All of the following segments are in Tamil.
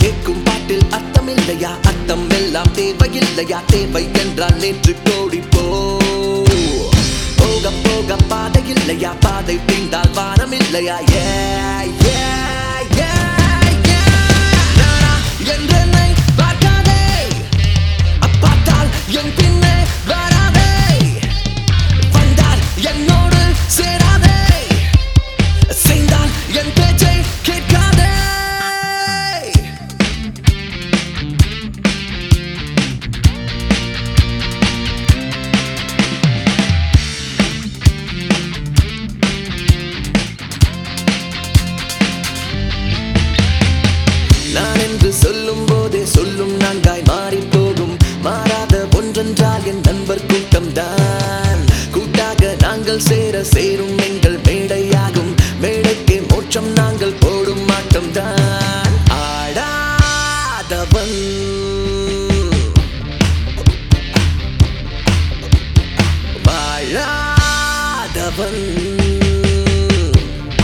கேட்கும் பாட்டில் அர்த்தம் இல்லையா அர்த்தம் எல்லாம் தேவையில்லையா தேவை என்றால் நேற்று கோடி போ போக போக பாதை இல்லையா பாதை தீண்டால் வானம் இல்லையா yeah, yeah, yeah, yeah. நானா என்றென்னை பார்க்காதே பார்த்தால் என் பின்னே வராதே வந்தால் என்னோடு சேராதே செய்தால் என் பேச்சை கேட்காதே நான் என்று சொல்லும் போதே சொல்லும் நான்காய் மாறி போகும் மாறாத ஒன்றென்றால் என் நண்பர் கூட்டம் தான் கூட்டாக நாங்கள் சேர சேரும் எங்கள் மேடையாகும் மேடைக்கு மோட்சம் நாங்கள் போடும் மாட்டம் தான் ஆடாதவன் வாழாதவன்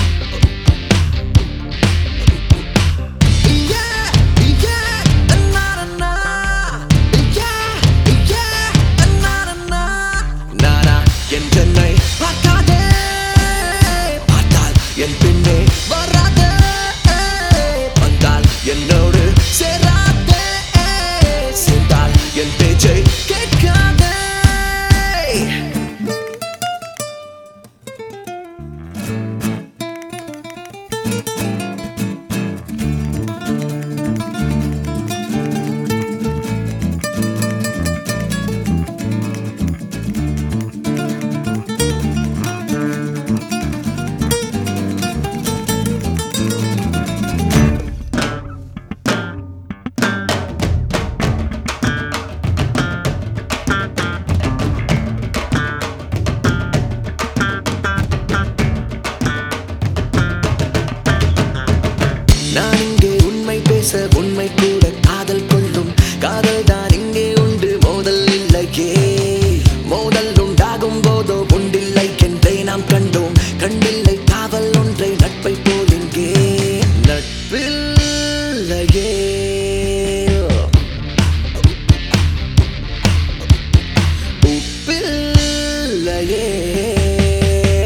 நானா என் சென்னை பார்க்காதே பார்த்தால் என் பின்னே வராதே வந்தால் என்னோடு சேராதே சேர்ந்தால் என் பேச்சை கேட்காதே நான் இங்கே உண்மை பேச உண்மை கூட காதல் கொள்ளும் காதல் தான் இங்கே உண்டு மோதல் இல்லையே மோதல் உண்டாகும் போதோ உண்டில்லை என்றே நாம் கண்டோம் கண்டில்லை காவல் ஒன்றை நட்பை போல் இங்கே நட்பில்லையே உப்பில்லையே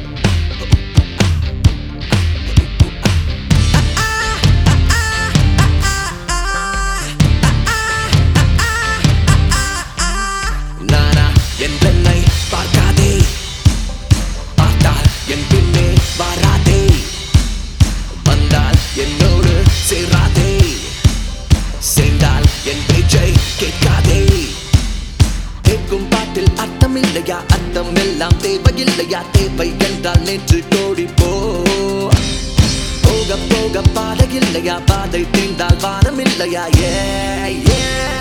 நானா என் பெண்ணை பார்க்காதே பார்த்தால் என் பின்னே வராதே வந்தால் என்னோடு சேராதே சேர்ந்தால் என் பேச்சை கேட்காதே கேட்கும் பாட்டில் அர்த்தம் இல்லையா அர்த்தம் எல்லாம் தேவையில்லையா தேவை என்றால் நேற்று கோடி போ போக போக பாதை இல்லையா பாதை தீண்டால் வானம் இல்லையா ஏ ஏ